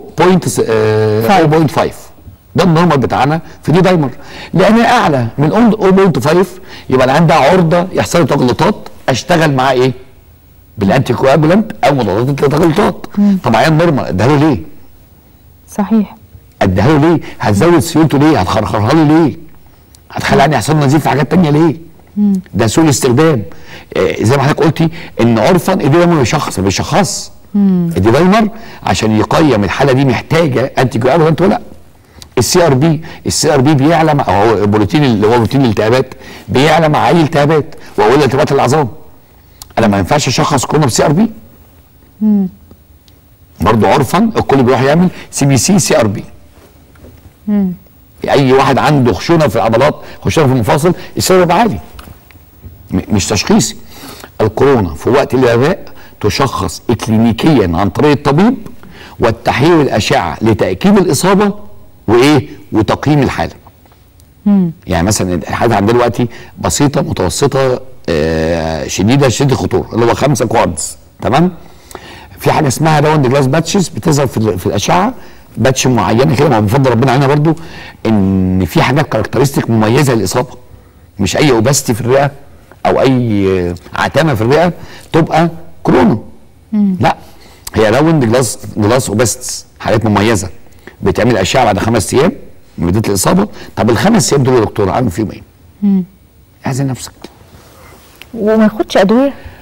0.5 ده النورمال بتاعنا في دي دايمر لان اعلى من 0.5 يبقى اللي عندها عرضه يحصل له تجلطات اشتغل معاه ايه؟ بالانتي كواجولانت او مضادات التجلطات طب عيان نورمال اديها له ليه؟ صحيح اديها له ليه؟ هتزود سيولته ليه؟ هتخرخرها له ليه؟ هتخلي عندي يحصل له نزيف في حاجات تانية ليه؟ ده سوء الاستخدام آه زي ما حضرتك قلتي ان عرفا الدي دايمر بيشخص ما بيشخص الدي دايمر عشان يقيم الحاله دي محتاجه انتي كواجولانت ولا لا السي ار بي السي ار بي بيعلى مع هو البروتين اللي هو بروتين الالتهابات بيعلى مع اي التهابات واقول التهابات العظام انا ما ينفعش اشخص كورونا بسي ار بي برضه عرفا الكل بيروح يعمل سي بي سي سي ار بي اي واحد عنده خشونه في العضلات خشونه في المفاصل السبب عالي م- مش تشخيصي الكورونا في وقت الوباء تشخص اكلينيكيا عن طريق الطبيب والتحليل والاشعه لتاكيد الاصابه وايه وتقييم الحاله يعني مثلا الحاله عندنا دلوقتي بسيطه متوسطه آه شديده شديده الخطوره اللي هو خمسه كوادز تمام في حاجه اسمها راوند جلاس باتشز بتظهر في, ال- في الاشعه باتش معينه كده ما بفضل ربنا علينا برضو ان في حاجات كاركترستيك مميزه للاصابه مش اي اوباستي في الرئه او اي آه، عتامه في الرئه تبقى كورونا لا هي راوند جلاس جلاس اوباستس حاجات مميزه بتعمل اشعه بعد خمس ايام من بدايه الاصابه طب الخمس ايام دول يا دكتور عامل فيهم ايه؟ اعزل نفسك وما ياخدش ادويه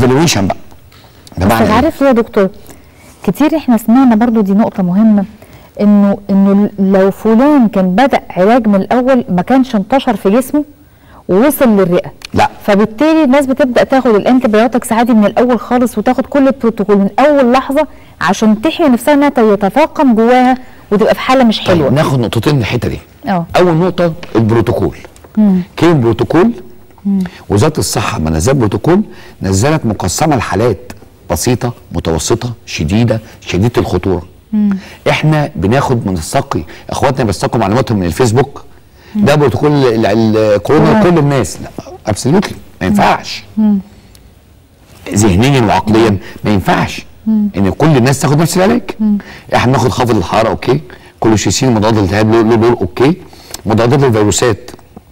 ايفالويشن بقى بس بمعنى إيه؟ عارف ليه يا دكتور كتير احنا سمعنا برضو دي نقطة مهمة انه انه لو فلان كان بدأ علاج من الاول ما كانش انتشر في جسمه ووصل للرئة لا فبالتالي الناس بتبدا تاخد الانتبيوتكس عادي من الاول خالص وتاخد كل البروتوكول من اول لحظه عشان تحمي نفسها انها يتفاقم جواها وتبقى في حاله مش طيب حلوه ناخد نقطتين من الحته دي اه اول نقطه البروتوكول كلمه بروتوكول وزاره الصحه لما نزلت بروتوكول نزلت مقسمه لحالات بسيطه متوسطه شديده شديده الخطوره احنا بناخد من السقي اخواتنا بيستقوا معلوماتهم من الفيسبوك ده بروتوكول ال- ال- الكورونا لكل الناس لا ابسولوتلي ما ينفعش ذهنيا وعقليا ما ينفعش ان كل الناس تاخد نفس العلاج احنا ناخد خافض الحراره اوكي كولوشيسين مضاد الالتهاب له له دور اوكي مضادات الفيروسات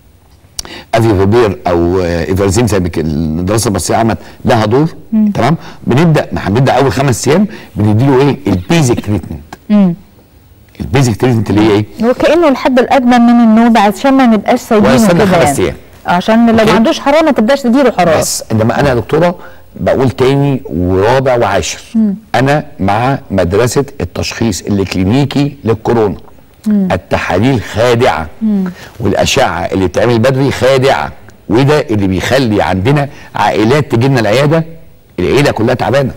افيفابير او آه، ايفرزين زي ما ك- الدراسه البصريه عملت لها دور تمام بنبدا ما هنبدا اول خمس ايام بنديله ايه البيزك تريتمنت البيزك تريتمنت اللي هي ايه هو كانه الحد الادنى من النوبه عشان ما نبقاش سايبينه ويستنى كده خمس يعني أيام. عشان لو أوكي. ما عندوش حراره ما تبداش تديله حراره بس انما انا يا دكتوره بقول تاني ورابع وعاشر انا مع مدرسه التشخيص الكلينيكي للكورونا التحاليل خادعه والاشعه اللي بتعمل بدري خادعه وده اللي بيخلي عندنا عائلات تجي لنا العياده العيله كلها تعبانه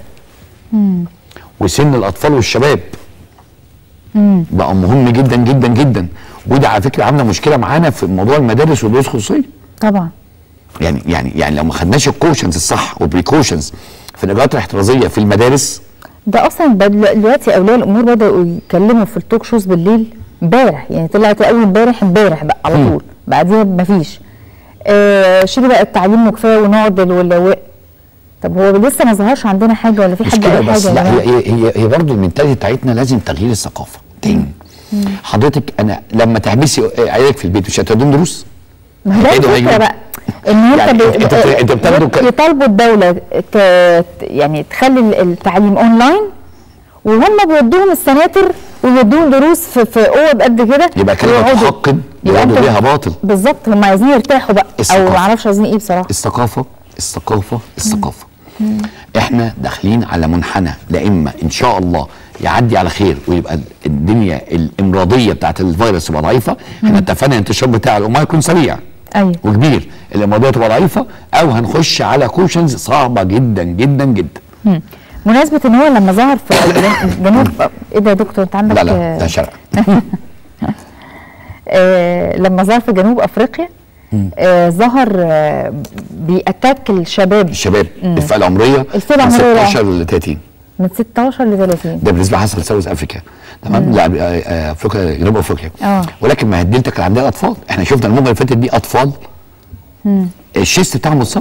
وسن الاطفال والشباب بقى مهم جدا جدا جدا وده على فكره عامله مشكله معانا في موضوع المدارس والدروس الخصوصيه طبعا يعني يعني يعني لو ما خدناش الكوشنز الصح والبريكوشنز في الاجراءات الاحترازيه في المدارس ده اصلا بد- دلوقتي اولياء الامور بداوا يتكلموا في التوك شوز بالليل امبارح يعني طلعت اول امبارح امبارح بقى على طول بعديها مفيش آه شيلوا بقى التعليم وكفايه ونقعد الولاء طب هو لسه ما ظهرش عندنا حاجه ولا في مش حد كده قال بس حاجه لا يا هي جماعة؟ هي هي, هي برضه المنتاليتي بتاعتنا لازم تغيير الثقافه تاني حضرتك انا لما تحبسي عيالك في البيت مش هتدون دروس ما هو ده هيدوا- الفكره هيجوا- بقى ان انت يعني ب- أنت- أنت- أنت بتاخده ك- يطالبوا الدوله ت- يعني تخلي ال- التعليم اونلاين وهم بيودوهم السناتر ويودوهم دروس في في اوض قد كده يبقى كلمه ويقعدوا- تحقن يبقى يرادوا أنت- بيها باطل بالظبط هم عايزين يرتاحوا بقى او الثقافة. ما اعرفش عايزين ايه بصراحه الثقافه الثقافه الثقافه احنا داخلين على منحنى لا اما ان شاء الله يعدي على خير ويبقى الدنيا الامراضيه بتاعت الفيروس تبقى ضعيفه احنا اتفقنا الانتشار بتاع الامراض يكون سريع ايوه وكبير الامراضيه تبقى ضعيفه او هنخش على كوشنز صعبه جدا جدا جدا مم. مناسبة ان هو لما ظهر في جن- جنوب ايه ده يا دكتور انت عندك لا لا آه، ده شرع آه لما ظهر في جنوب افريقيا آه ظهر آه بيأتاك الشباب الشباب الفئه العمريه الفئة من العمرية. 16 ل 30 من 16 ل 30 ده بالنسبه حصل ساوث افريكا تمام لا آه، آه، افريقيا جنوب افريقيا آه. ولكن ما هديلتك كان عندنا اطفال احنا شفنا الموجه اللي فاتت دي اطفال الشيست بتاعهم متصاب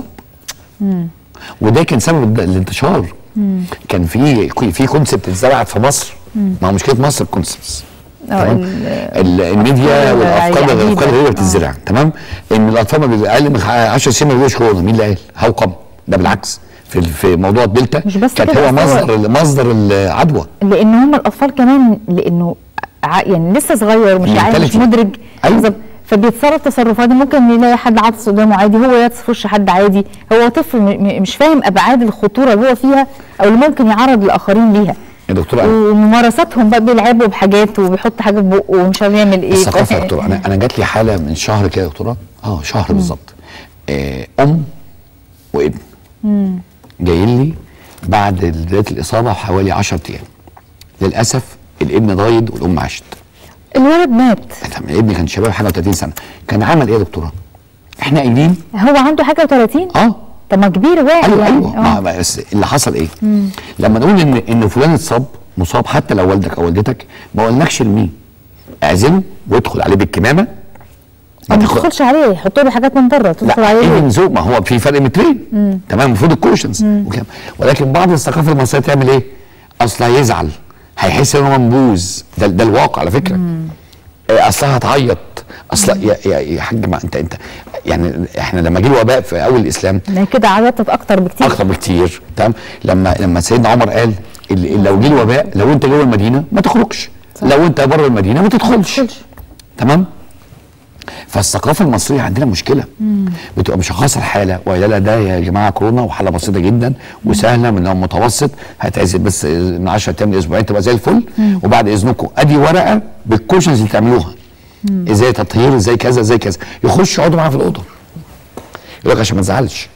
وده كان سبب الد- الانتشار كان في في كونسبت اتزرعت في مصر ما هو مشكله مصر الكونسبتس اه تمام؟ ال- ال- الميديا الأفكار والافكار العجيبة. الافكار اللي هي آه. بتتزرع تمام ان الاطفال ما بيبقى اقل من 10 سنين ما بيجوش كورونا مين اللي قال؟ هوقم ده بالعكس في في موضوع الدلتا مش بس كانت كده، هو أصل هو- مصدر مصدر العدوى لان هم الاطفال كمان لانه ع- يعني لسه صغير مش عارف مش Mentality. مدرك أيوة. بالظبط. فبيتصرف تصرفات ممكن يلاقي حد عاطس قدامه عادي هو يعطس في وش حد عادي هو طفل م- م- مش فاهم ابعاد الخطوره اللي هو فيها او اللي ممكن يعرض الاخرين ليها يا دكتور أنا- وممارساتهم بقى بيلعبوا بحاجات وبيحط حاجه في بقه ومش عارف يعمل ايه الثقافه يا دكتور انا انا جات لي حاله من شهر كده يا دكتوره اه شهر بالظبط آه ام وابن جايين لي بعد بدايه الاصابه بحوالي 10 ايام للاسف الابن ضايد والام عاشت الولد مات طب الابن كان شباب حاجه و30 سنه كان عمل ايه يا دكتوره؟ احنا قايلين هو عنده حاجه و30 اه طب ما كبير واعي ايوه يعني ايوه ما آه. بس اللي حصل ايه؟ لما نقول ان ان فلان اتصاب مصاب حتى لو والدك او والدتك ما قلناكش لمين؟ اعزله وادخل عليه بالكمامه ما تدخلش عليه يحط له حاجات من بره تدخل لا عليه ايفن زو ما هو في فرق مترين تمام المفروض الكوشنز وكده. ولكن بعض الثقافه المصريه تعمل ايه؟ اصل هيزعل هيحس ان هو منبوذ ده, ده الواقع على فكره آه، اصلها هتعيط اصل يا, يا, يا حاج ما انت انت يعني احنا لما جه الوباء في اول الاسلام ما هي كده عيطت اكتر بكتير اكتر بكتير تمام لما لما سيدنا عمر قال ال- لو جه الوباء لو انت جوه المدينه ما تخرجش لو انت بره المدينه ما تدخلش تدخلش. تمام فالثقافه المصريه عندنا مشكله بتبقى مشخصه الحاله وقايله لها ده يا جماعه كورونا وحاله بسيطه جدا وسهله من نوع متوسط هتعزل بس من 10 ايام لاسبوعين تبقى زي الفل وبعد اذنكم ادي ورقه بالكوشنز اللي تعملوها ازاي تطهير ازاي كذا ازاي كذا يخش يقعدوا معاها في الاوضه يقول لك عشان ما تزعلش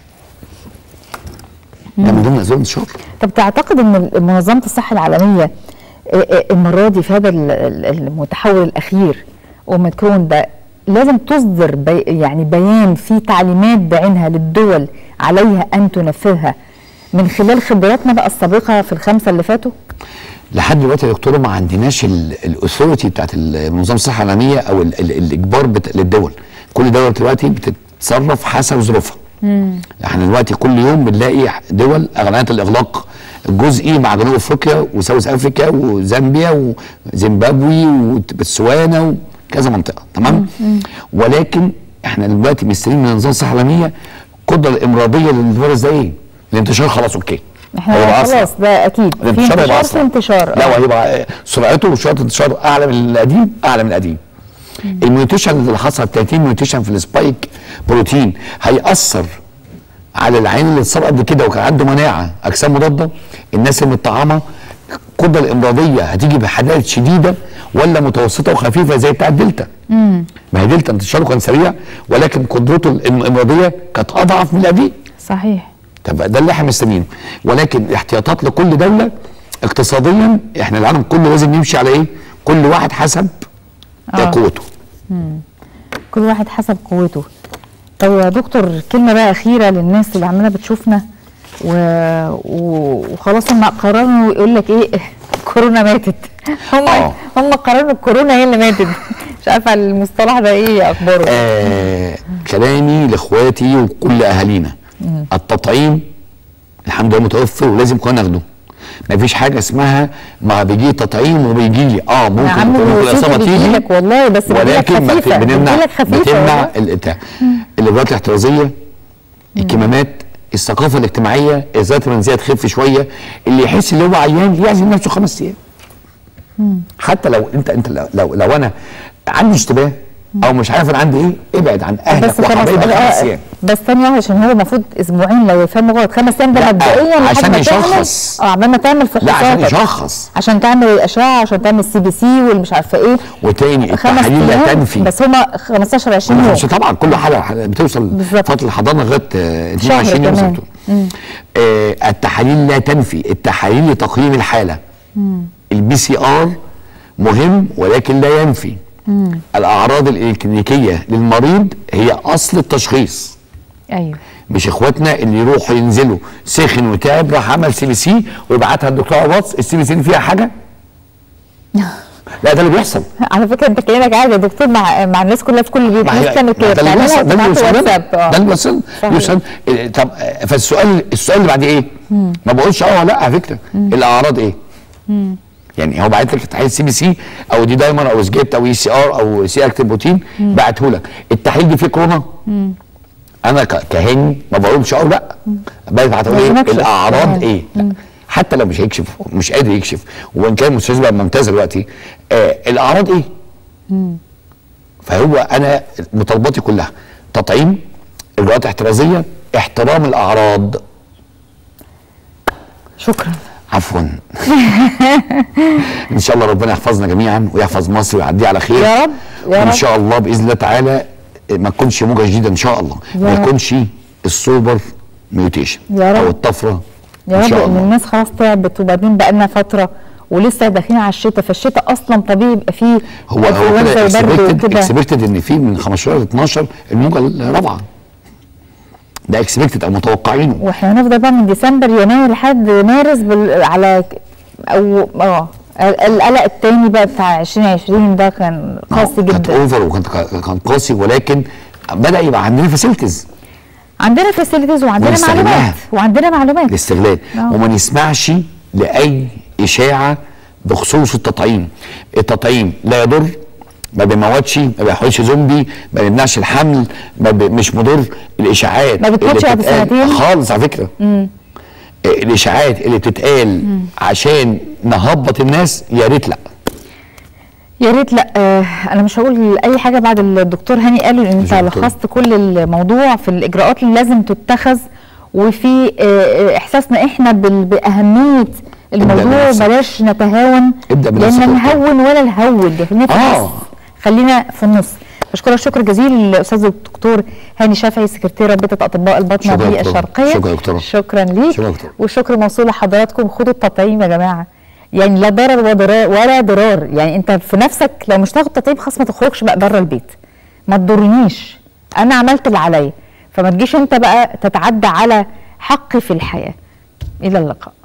ده من ضمن اسباب الانتشار طب تعتقد ان منظمه الصحه العالميه آه، آه، المره دي في هذا ال- ال- المتحول الاخير اوميكرون ده لازم تصدر بي يعني بيان فيه تعليمات بعينها للدول عليها ان تنفذها من خلال خبراتنا بقى السابقه في الخمسه اللي فاتوا لحد دلوقتي يا دكتوره ما عندناش الاثوريتي بتاعت منظمه الصحه العالميه او ال ال الاجبار بتا للدول كل دوله دلوقتي بتتصرف حسب ظروفها احنا دلوقتي كل يوم بنلاقي دول اعلانات الاغلاق الجزئي مع جنوب افريقيا وساوث افريكا وزامبيا وزيمبابوي وبتسوانا وكذا منطقه تمام ولكن احنا دلوقتي مستنيين من منظمه الصحه العالميه القدره الامراضيه للفيروس ده ايه؟ الانتشار خلاص اوكي احنا هيبقى أسرع. خلاص ده اكيد في الانتشار هيبقى انتشار في اسرع انتشار لا آه. وهيبقى سرعته وسرعه الانتشار اعلى من القديم اعلى من القديم الميوتيشن اللي حصل 30 ميوتيشن في السبايك بروتين هيأثر على العين اللي اتصاب قبل كده وكان عنده مناعه اجسام مضاده الناس المطعمه القدره الامراضيه هتيجي بحالات شديده ولا متوسطه وخفيفه زي بتاع الدلتا ما هي دلتا انتشاره كان سريع ولكن قدرته الامراضيه كانت اضعف من اللي قبليه صحيح طب ده اللي احنا مستنيينه ولكن احتياطات لكل دوله اقتصاديا احنا العالم كله لازم يمشي على ايه؟ كل واحد حسب آه. قوته كل واحد حسب قوته طب يا دكتور كلمة بقى أخيرة للناس اللي عمالة بتشوفنا و... و... وخلاص هم قرروا يقول لك إيه كورونا ماتت هم آه. هم قرروا الكورونا هي اللي ماتت مش عارفة المصطلح ده إيه أخباره آه كلامي لاخواتي وكل اهالينا التطعيم الحمد لله متوفر ولازم كنا ناخده ما فيش حاجه اسمها ما بيجي تطعيم وبيجي لي اه ممكن يا عم تكون الوصية الاصابه تيجي بتجيلك والله بس بتجيلك ولكن ما خفيفة بنمنع بتجيلك خفيفة بتمنع والله. البتاع الاجراءات الاحترازيه الكمامات الثقافه الاجتماعيه ازاله المنزيه تخف شويه اللي يحس ان هو عيان يعزل نفسه خمس ايام حتى لو انت انت لو لو, لو انا عندي اشتباه او مش عارف انا عندي ايه ابعد عن اهلك بس خمس وحبايبك خمس آه، ايام بس ثانية واحدة عشان هو المفروض اسبوعين لو يفهموا غلط خمس ايام ده لا، مبدئيا لحد عشان ما تعمل- يشخص. اه عمال ما تعمل لا عشان فحوصاتك يشخص عشان تعمل الاشعه عشان تعمل سي بي سي والمش عارفه ايه وتاني خمس التحاليل لا ايام تنفي بس هما 15 20 يوم مش طبعا كل حاله بتوصل بالظبط. فتره الحضانه لغايه آه، شهر 22 يوم زي ما كمان. بتقول. آه التحاليل لا تنفي التحاليل لتقييم الحاله البي سي ار مهم ولكن لا ينفي الاعراض الكلينيكيه للمريض هي اصل التشخيص ايوه مش اخواتنا اللي يروحوا ينزلوا سخن وتعب راح عمل سي بي سي ويبعتها الدكتور على الواتس السي بي سي دي فيها حاجه لا ده اللي بيحصل على فكره انت كلامك عادي يا دكتور مع مع الناس كلها في كل بيت ما الناس هي- كانت ما كده ده اللي بتعملها بيحصل ده اللي وتبعتها بيوصل لنا. واتساب اه ده اللي بيوصل صحيح. يوصل إيه، طب آه، فالسؤال السؤال اللي بعد ايه؟ ما بقولش اه ولا لا على فكره الاعراض ايه؟ يعني هو باعت لك تحليل سي بي سي او دي دايمر او سجيبت او اي سي ار او سي اكتيف بروتين بعته لك التحليل دي فيه كورونا انا ك- كهاني ما بقولش اه لا ببعت اقول لازم ايه أكشف. الاعراض تمام. ايه؟ لا. حتى لو مش هيكشف مش قادر يكشف وان كان المستشفى بقى ممتازه دلوقتي آه الاعراض ايه؟ فهو انا مطالباتي كلها تطعيم اجراءات احترازيه احترام الاعراض شكرا عفوا ان شاء الله ربنا يحفظنا جميعا ويحفظ مصر ويعديها على خير يا رب، يا وان رب. شاء الله باذن الله تعالى ما تكونش موجه جديده ان شاء الله يا ما رب. يكونش السوبر ميوتيشن يا رب. او الطفره يا ان رب شاء ان الله الناس خلاص تعبت وبعدين بقى لنا فتره ولسه داخلين على الشتاء فالشتاء اصلا طبيعي يبقى فيه هو هو انفلونزا كده وبرد اكسبكتد وكده اكسبكتد ان في من 15 ل 12 الموجه الرابعه ده اكسبكتد او متوقعينه واحنا هنفضل بقى من ديسمبر يناير لحد مارس بال... على او اه ال- القلق التاني بقى بتاع 2020 ده كان قاسي كانت جدا اوفر وكان كان قاسي ولكن بدا يبقى عندنا فاسيلتيز عندنا فاسيلتيز وعندنا ونستغلها. معلومات وعندنا معلومات الاستغلال آه. وما نسمعش لاي اشاعه بخصوص التطعيم التطعيم لا يضر ما بيموتش ما بيحولش زومبي ما بيمنعش الحمل ما بي مش مضر الاشاعات ما بتموتش اللي بعد بتتقال- سنتين؟ خالص على فكره آه، الاشاعات اللي بتتقال عشان نهبط الناس يا ريت لا يا ريت لا آه انا مش هقول اي حاجه بعد الدكتور هاني قال لان انت دكتور. لخصت كل الموضوع في الاجراءات اللي لازم تتخذ وفي آه آه، احساسنا احنا بال- باهميه الموضوع بنفسك. بلاش نتهاون ابدأ بنفسك لان يا دكتور. نهون ولا نهود خلينا في آه. النص خلينا في النص بشكرك شكر جزيل الاستاذ الدكتور هاني شافعي سكرتير رابطه اطباء الباطنه شكرا يا دكتور. بالشرقيه شكرا يا دكتور. شكرا ليك شكرا يا دكتور. والشكر موصول لحضراتكم خدوا التطعيم يا جماعه يعني لا ضرر ولا ضرار ولا ضرار يعني انت في نفسك لو مش تاخد تطعيم خلاص ما تخرجش بقى بره البيت ما تضرنيش انا عملت اللي عليا فما تجيش انت بقى تتعدى على حقي في الحياه الى اللقاء